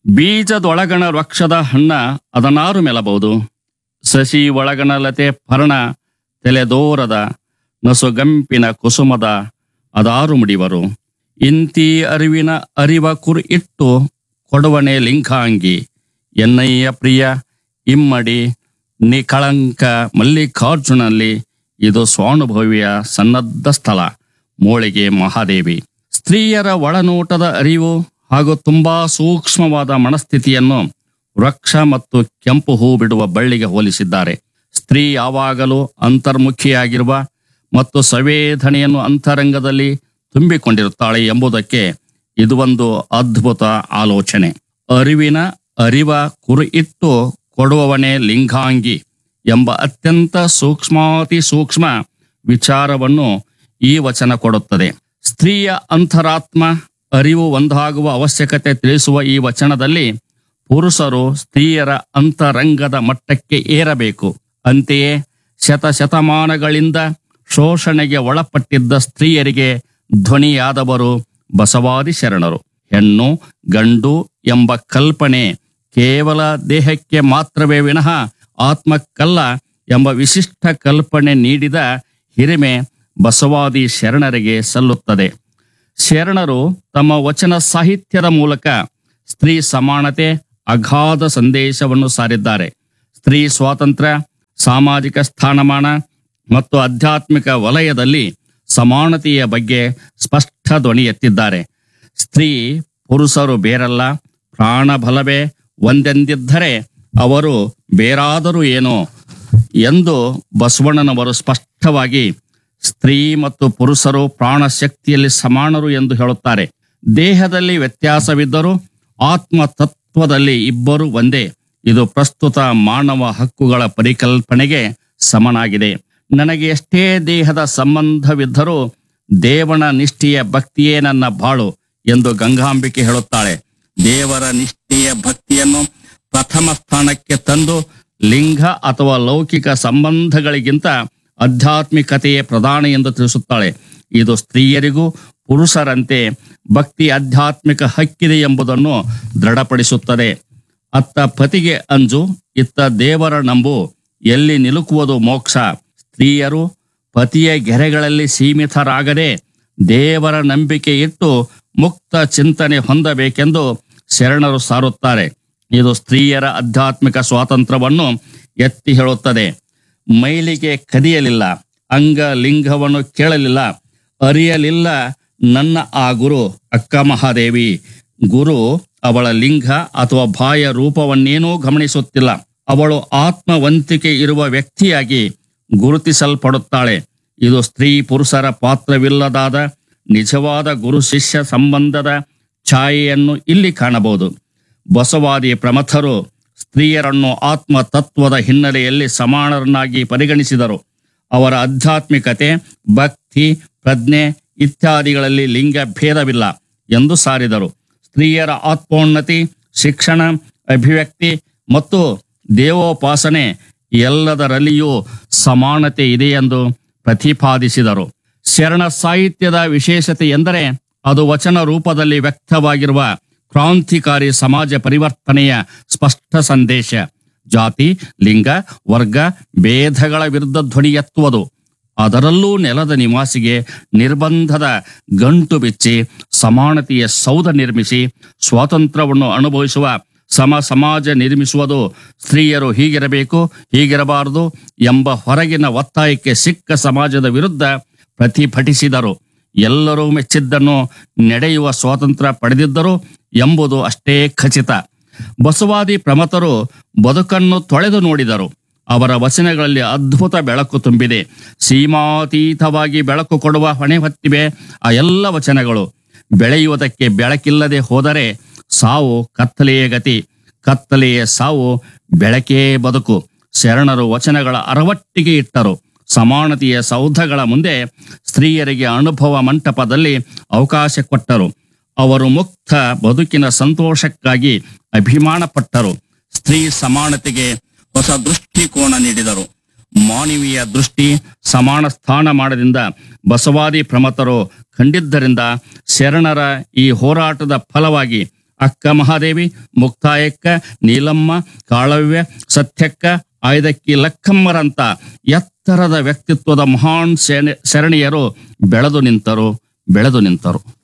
ಬೀಜದೊಳಗಣ ವೃಕ್ಷದ ಹಣ್ಣ ಅದನಾರು ಮೆಲಬಹುದು ಸಸಿ ಒಳಗಣಲತೆ ಪರ್ಣ ತೆಲೆದೋರದ ನಸುಗಂಪಿನ ಕುಸುಮದ ಅದಾರು ಮುಡಿವರು ಇಂತಿ ಅರಿವಿನ ಅರಿವ ಕುರು ಇಟ್ಟು ಕೊಡುವನೆ ಲಿಂಗಾಂಗಿ ಎನ್ನಯ್ಯ ಪ್ರಿಯ ಇಮ್ಮಡಿ ನಿಕಳಂಕ ಮಲ್ಲಿಕಾರ್ಜುನಲ್ಲಿ ಇದು ಸ್ವಾನುಭವಿಯ ಸನ್ನದ್ಧ ಸ್ಥಳ ಮೋಳಿಗೆ ಮಹಾದೇವಿ ಸ್ತ್ರೀಯರ ಒಳನೋಟದ ಅರಿವು ಹಾಗೂ ತುಂಬಾ ಸೂಕ್ಷ್ಮವಾದ ಮನಸ್ಥಿತಿಯನ್ನು ವೃಕ್ಷ ಮತ್ತು ಕೆಂಪು ಹೂ ಬಿಡುವ ಬಳ್ಳಿಗೆ ಹೋಲಿಸಿದ್ದಾರೆ ಸ್ತ್ರೀ ಯಾವಾಗಲೂ ಅಂತರ್ಮುಖಿಯಾಗಿರುವ ಮತ್ತು ಸಂವೇದನೆಯನ್ನು ಅಂತರಂಗದಲ್ಲಿ ತುಂಬಿಕೊಂಡಿರುತ್ತಾಳೆ ಎಂಬುದಕ್ಕೆ ಇದು ಒಂದು ಅದ್ಭುತ ಆಲೋಚನೆ ಅರಿವಿನ ಅರಿವ ಕುರು ಇಟ್ಟು ಕೊಡುವವನೇ ಲಿಂಗಾಂಗಿ ಎಂಬ ಅತ್ಯಂತ ಸೂಕ್ಷ್ಮಾತಿ ಸೂಕ್ಷ್ಮ ವಿಚಾರವನ್ನು ಈ ವಚನ ಕೊಡುತ್ತದೆ ಸ್ತ್ರೀಯ ಅಂತರಾತ್ಮ ಅರಿವು ಒಂದಾಗುವ ಅವಶ್ಯಕತೆ ತಿಳಿಸುವ ಈ ವಚನದಲ್ಲಿ ಪುರುಷರು ಸ್ತ್ರೀಯರ ಅಂತರಂಗದ ಮಟ್ಟಕ್ಕೆ ಏರಬೇಕು ಅಂತೆಯೇ ಶತಶತಮಾನಗಳಿಂದ ಶೋಷಣೆಗೆ ಒಳಪಟ್ಟಿದ್ದ ಸ್ತ್ರೀಯರಿಗೆ ಧ್ವನಿಯಾದವರು ಬಸವಾದಿ ಶರಣರು ಹೆಣ್ಣು ಗಂಡು ಎಂಬ ಕಲ್ಪನೆ ಕೇವಲ ದೇಹಕ್ಕೆ ಮಾತ್ರವೇ ವಿನಃ ಆತ್ಮಕ್ಕಲ್ಲ ಎಂಬ ವಿಶಿಷ್ಟ ಕಲ್ಪನೆ ನೀಡಿದ ಹಿರಿಮೆ ಬಸವಾದಿ ಶರಣರಿಗೆ ಸಲ್ಲುತ್ತದೆ ಶರಣರು ತಮ್ಮ ವಚನ ಸಾಹಿತ್ಯದ ಮೂಲಕ ಸ್ತ್ರೀ ಸಮಾನತೆ ಅಗಾಧ ಸಂದೇಶವನ್ನು ಸಾರಿದ್ದಾರೆ ಸ್ತ್ರೀ ಸ್ವಾತಂತ್ರ್ಯ ಸಾಮಾಜಿಕ ಸ್ಥಾನಮಾನ ಮತ್ತು ಆಧ್ಯಾತ್ಮಿಕ ವಲಯದಲ್ಲಿ ಸಮಾನತೆಯ ಬಗ್ಗೆ ಸ್ಪಷ್ಟ ಧ್ವನಿ ಎತ್ತಿದ್ದಾರೆ ಸ್ತ್ರೀ ಪುರುಷರು ಬೇರಲ್ಲ ಪ್ರಾಣ ಬಲವೇ ಒಂದೆಂದಿದ್ದರೆ ಅವರು ಬೇರಾದರೂ ಏನೋ ಎಂದು ಬಸವಣ್ಣನವರು ಸ್ಪಷ್ಟವಾಗಿ ಸ್ತ್ರೀ ಮತ್ತು ಪುರುಷರು ಪ್ರಾಣ ಶಕ್ತಿಯಲ್ಲಿ ಸಮಾನರು ಎಂದು ಹೇಳುತ್ತಾರೆ ದೇಹದಲ್ಲಿ ವ್ಯತ್ಯಾಸವಿದ್ದರೂ ಆತ್ಮ ತತ್ವದಲ್ಲಿ ಇಬ್ಬರು ಒಂದೇ ಇದು ಪ್ರಸ್ತುತ ಮಾನವ ಹಕ್ಕುಗಳ ಪರಿಕಲ್ಪನೆಗೆ ಸಮನಾಗಿದೆ ನನಗೆ ಎಷ್ಟೇ ದೇಹದ ಸಂಬಂಧವಿದ್ದರೂ ದೇವನ ನಿಷ್ಠೆಯ ಭಕ್ತಿಯೇ ನನ್ನ ಬಾಳು ಎಂದು ಗಂಗಾಂಬಿಕೆ ಹೇಳುತ್ತಾಳೆ ದೇವರ ನಿಷ್ಠೆಯ ಭಕ್ತಿಯನ್ನು ಪ್ರಥಮ ಸ್ಥಾನಕ್ಕೆ ತಂದು ಲಿಂಗ ಅಥವಾ ಲೌಕಿಕ ಸಂಬಂಧಗಳಿಗಿಂತ ಆಧ್ಯಾತ್ಮಿಕತೆಯೇ ಪ್ರಧಾನ ಎಂದು ತಿಳಿಸುತ್ತಾಳೆ ಇದು ಸ್ತ್ರೀಯರಿಗೂ ಪುರುಷರಂತೆ ಭಕ್ತಿ ಆಧ್ಯಾತ್ಮಿಕ ಹಕ್ಕಿದೆ ಎಂಬುದನ್ನು ದೃಢಪಡಿಸುತ್ತದೆ ಅತ್ತ ಪತಿಗೆ ಅಂಜು ಇತ್ತ ದೇವರ ನಂಬು ಎಲ್ಲಿ ನಿಲುಕುವುದು ಮೋಕ್ಷ ಸ್ತ್ರೀಯರು ಪತಿಯ ಗೆರೆಗಳಲ್ಲಿ ಸೀಮಿತರಾಗದೆ ದೇವರ ನಂಬಿಕೆ ಇಟ್ಟು ಮುಕ್ತ ಚಿಂತನೆ ಹೊಂದಬೇಕೆಂದು ಶರಣರು ಸಾರುತ್ತಾರೆ ಇದು ಸ್ತ್ರೀಯರ ಆಧ್ಯಾತ್ಮಿಕ ಸ್ವಾತಂತ್ರ್ಯವನ್ನು ಎತ್ತಿ ಹೇಳುತ್ತದೆ ಮೈಲಿಗೆ ಕದಿಯಲಿಲ್ಲ ಅಂಗ ಲಿಂಗವನ್ನು ಕೇಳಲಿಲ್ಲ ಅರಿಯಲಿಲ್ಲ ನನ್ನ ಆ ಗುರು ಅಕ್ಕ ಮಹಾದೇವಿ ಗುರು ಅವಳ ಲಿಂಗ ಅಥವಾ ಬಾಯ ರೂಪವನ್ನೇನೂ ಗಮನಿಸುತ್ತಿಲ್ಲ ಅವಳು ಆತ್ಮವಂತಿಕೆ ಇರುವ ವ್ಯಕ್ತಿಯಾಗಿ ಗುರುತಿಸಲ್ಪಡುತ್ತಾಳೆ ಇದು ಸ್ತ್ರೀ ಪುರುಷರ ಪಾತ್ರವಿಲ್ಲದಾದ ನಿಜವಾದ ಗುರು ಶಿಷ್ಯ ಸಂಬಂಧದ ಛಾಯೆಯನ್ನು ಇಲ್ಲಿ ಕಾಣಬಹುದು ಬಸವಾದಿ ಪ್ರಮಥರು ಸ್ತ್ರೀಯರನ್ನು ಆತ್ಮ ತತ್ವದ ಹಿನ್ನೆಲೆಯಲ್ಲಿ ಸಮಾನರನ್ನಾಗಿ ಪರಿಗಣಿಸಿದರು ಅವರ ಆಧ್ಯಾತ್ಮಿಕತೆ ಭಕ್ತಿ ಪ್ರಜ್ಞೆ ಇತ್ಯಾದಿಗಳಲ್ಲಿ ಲಿಂಗ ಭೇದವಿಲ್ಲ ಎಂದು ಸಾರಿದರು ಸ್ತ್ರೀಯರ ಆತ್ಮೋನ್ನತಿ ಶಿಕ್ಷಣ ಅಭಿವ್ಯಕ್ತಿ ಮತ್ತು ದೇವೋಪಾಸನೆ ಎಲ್ಲದರಲ್ಲಿಯೂ ಸಮಾನತೆ ಇದೆ ಎಂದು ಪ್ರತಿಪಾದಿಸಿದರು ಶರಣ ಸಾಹಿತ್ಯದ ವಿಶೇಷತೆ ಎಂದರೆ ಅದು ವಚನ ರೂಪದಲ್ಲಿ ವ್ಯಕ್ತವಾಗಿರುವ ಕ್ರಾಂತಿಕಾರಿ ಸಮಾಜ ಪರಿವರ್ತನೆಯ ಸ್ಪಷ್ಟ ಸಂದೇಶ ಜಾತಿ ಲಿಂಗ ವರ್ಗ ಭೇದಗಳ ವಿರುದ್ಧ ಧ್ವನಿ ಎತ್ತುವುದು ಅದರಲ್ಲೂ ನೆಲದ ನಿವಾಸಿಗೆ ನಿರ್ಬಂಧದ ಗಂಟು ಬಿಚ್ಚಿ ಸಮಾನತೆಯ ಸೌಧ ನಿರ್ಮಿಸಿ ಸ್ವಾತಂತ್ರ್ಯವನ್ನು ಅನುಭವಿಸುವ ಸಮ ಸಮಾಜ ನಿರ್ಮಿಸುವುದು ಸ್ತ್ರೀಯರು ಹೀಗಿರಬೇಕು ಹೀಗಿರಬಾರದು ಎಂಬ ಹೊರಗಿನ ಒತ್ತಾಯಕ್ಕೆ ಸಿಕ್ಕ ಸಮಾಜದ ವಿರುದ್ಧ ಪ್ರತಿಭಟಿಸಿದರು ಎಲ್ಲರೂ ಮೆಚ್ಚಿದ್ದನ್ನು ನಡೆಯುವ ಸ್ವಾತಂತ್ರ್ಯ ಪಡೆದಿದ್ದರು ಎಂಬುದು ಅಷ್ಟೇ ಖಚಿತ ಬಸವಾದಿ ಪ್ರಮತರು ಬದುಕನ್ನು ತೊಳೆದು ನೋಡಿದರು ಅವರ ವಚನಗಳಲ್ಲಿ ಅದ್ಭುತ ಬೆಳಕು ತುಂಬಿದೆ ಸೀಮಾತೀತವಾಗಿ ಬೆಳಕು ಕೊಡುವ ಹೊಣೆ ಹೊತ್ತಿವೆ ಆ ಎಲ್ಲ ವಚನಗಳು ಬೆಳೆಯುವುದಕ್ಕೆ ಬೆಳಕಿಲ್ಲದೆ ಹೋದರೆ ಸಾವು ಕತ್ತಲೆಯೇ ಗತಿ ಕತ್ತಲೆಯ ಸಾವು ಬೆಳಕೇ ಬದುಕು ಶರಣರು ವಚನಗಳ ಅರವಟ್ಟಿಗೆ ಇಟ್ಟರು ಸಮಾನತೆಯ ಸೌಧಗಳ ಮುಂದೆ ಸ್ತ್ರೀಯರಿಗೆ ಅನುಭವ ಮಂಟಪದಲ್ಲಿ ಅವಕಾಶ ಕೊಟ್ಟರು ಅವರು ಮುಕ್ತ ಬದುಕಿನ ಸಂತೋಷಕ್ಕಾಗಿ ಅಭಿಮಾನ ಪಟ್ಟರು ಸ್ತ್ರೀ ಸಮಾನತೆಗೆ ಹೊಸ ದೃಷ್ಟಿಕೋನ ನೀಡಿದರು ಮಾನವೀಯ ದೃಷ್ಟಿ ಸಮಾನ ಸ್ಥಾನಮಾನದಿಂದ ಬಸವಾದಿ ಪ್ರಮತರು ಕಂಡಿದ್ದರಿಂದ ಶರಣರ ಈ ಹೋರಾಟದ ಫಲವಾಗಿ ಅಕ್ಕ ಮಹಾದೇವಿ ಮುಕ್ತಾಯಕ್ಕ ನೀಲಮ್ಮ ಕಾಳವ್ಯ ಸತ್ಯಕ್ಕ ಆಯ್ದಕ್ಕಿ ಲಕ್ಕಮ್ಮರಂತ ಎತ್ತರದ ವ್ಯಕ್ತಿತ್ವದ ಮಹಾನ್ ಸೇನೆ ಸರಣಿಯರು ಬೆಳೆದು ನಿಂತರು ಬೆಳೆದು ನಿಂತರು